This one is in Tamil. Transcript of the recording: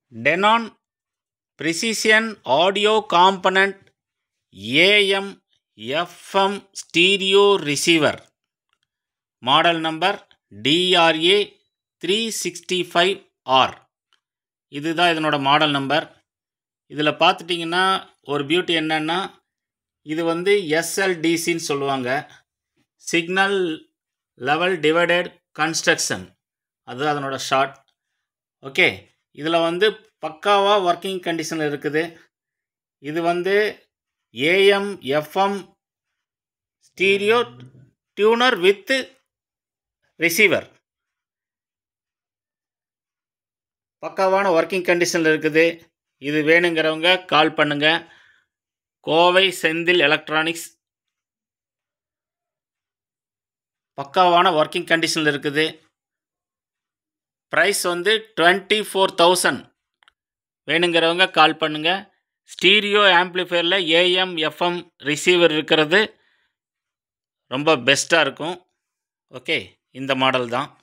Denon precision audio component AM FM stereo receiver model number DRA three sixty five R இதுதான் இதனோட மாடல் நம்பர் இதில் பார்த்துட்டிங்கன்னா ஒரு பியூட்டி என்னன்னா இது வந்து எஸ்எல்டிசின்னு சொல்லுவாங்க சிக்னல் லெவல் டிவைடட் கன்ஸ்ட்ரக்ஷன் அது அதனோட ஷார்ட் ஓகே இதில் வந்து பக்காவாக ஒர்க்கிங் கண்டிஷனில் இருக்குது இது வந்து AM FM stereo tuner with receiver பக்காவான ஒர்க்கிங் கண்டிஷனில் இருக்குது இது வேணுங்கிறவங்க கால் பண்ணுங்கள் கோவை செந்தில் எலக்ட்ரானிக்ஸ் பக்காவான ஒர்க்கிங் கண்டிஷனில் இருக்குது ப்ரைஸ் வந்து டுவெண்ட்டி ஃபோர் தௌசண்ட் வேணுங்கிறவங்க கால் பண்ணுங்கள் ஸ்டீரியோ ஆம்ப்ளிஃபையரில் ஏஎம் எஃப்எம் ரிசீவர் இருக்கிறது ரொம்ப பெஸ்ட்டாக இருக்கும் ஓகே இந்த மாடல் தான்